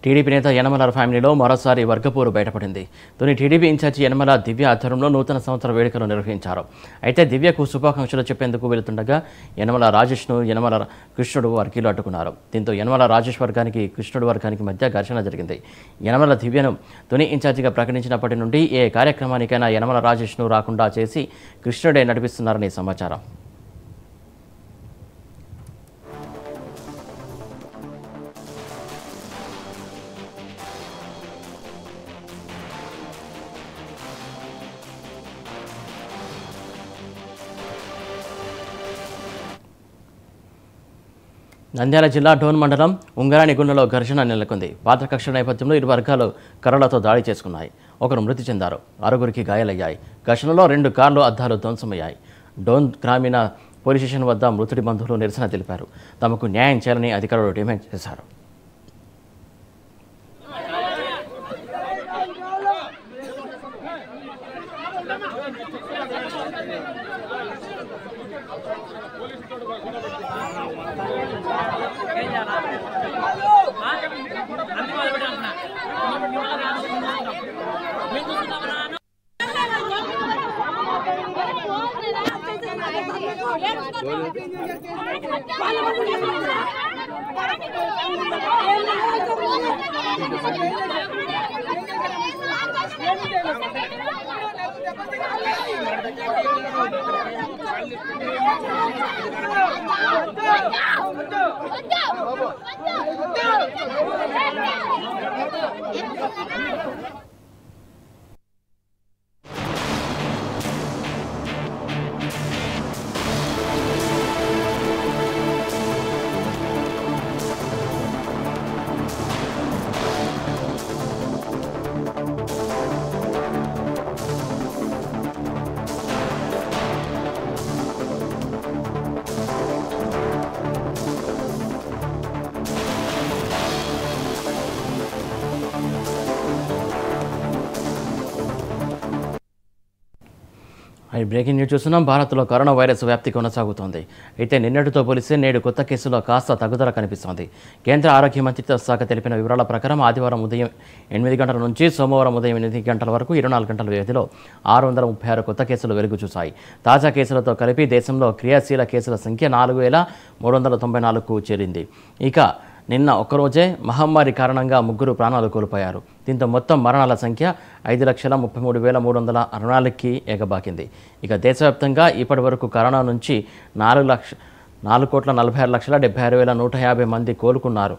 TDP నేత యనమల ఫ్యామిలీలో మరోసారి వర్గపోరు బయటపడింది తొని టీడీపీ ఇన్ఛార్జి యనమల దివ్య ఆధ్వర్యంలో నూతన సంవత్సర వేడుకలు నిర్వహించారు అయితే దివ్యకు శుభాకాంక్షలు చెప్పేందుకు వెళుతుండగా యనమల రాజేష్ను యనమల కృష్ణుడు వర్గీలు అడ్డుకున్నారు దీంతో యనమల రాజేష్ వర్గానికి కృష్ణుడు వర్గానికి మధ్య ఘర్షణ జరిగింది యనమల దివ్యను తొని ఇన్ఛార్జిగా ప్రకటించినప్పటి నుండి ఏ కార్యక్రమానికైనా యనమల రాజేష్ను రాకుండా చేసి కృష్ణుడే నడిపిస్తున్నారని సమాచారం నంద్యాల జిల్లా డోన్ మండలం ఉంగరానిగుండలో ఘర్షణ నెలకొంది పాత కక్ష నేపథ్యంలో ఇరు వర్గాలు కర్రలతో దాడి చేసుకున్నాయి ఒకరు మృతి చెందారు ఆరుగురికి గాయాలయ్యాయి ఘర్షణలో రెండు కార్లు అద్దాలు ధ్వంసమయ్యాయి డోన్ గ్రామీణ పోలీస్ స్టేషన్ వద్ద మృతుడి బంధువులు నిరసన తెలిపారు తమకు న్యాయం చేయాలని అధికారులు డిమాండ్ చేశారు అది బ్రేకింగ్ న్యూస్ చూస్తున్నాం భారత్లో కరోనా వైరస్ వ్యాప్తి కొనసాగుతోంది అయితే నిన్నటితో పోలిస్తే నేడు కొత్త కేసులో కాస్త తగ్గుదల కనిపిస్తోంది కేంద్ర ఆరోగ్య మంత్రిత్వ శాఖ తెలిపిన వివరాల ప్రకారం ఆదివారం ఉదయం ఎనిమిది గంటల నుంచి సోమవారం ఉదయం ఎనిమిది గంటల వరకు ఇరవై నాలుగు గంటల వ్యవధిలో ఆరు వందల ముప్పై ఆరు కొత్త కేసులు వెలుగు చూశాయి తాజా కేసులతో కలిపి దేశంలో క్రియాశీల కేసుల సంఖ్య నాలుగు వేల మూడు వందల తొంభై నాలుగుకు చేరింది ఇక నిన్న ఒక్కరోజే మహమ్మారి కారణంగా ముగ్గురు ప్రాణాలు కోల్పోయారు దీంతో మొత్తం మరణాల సంఖ్య ఐదు లక్షల ముప్పై మూడు వేల మూడు వందల అరవై నాలుగుకి ఎగబాకింది ఇక దేశవ్యాప్తంగా ఇప్పటి వరకు కరోనా నుంచి నాలుగు లక్ష నాలుగు కోట్ల నలభై ఆరు లక్షల డెబ్బై ఆరు వేల నూట యాభై మంది కోలుకున్నారు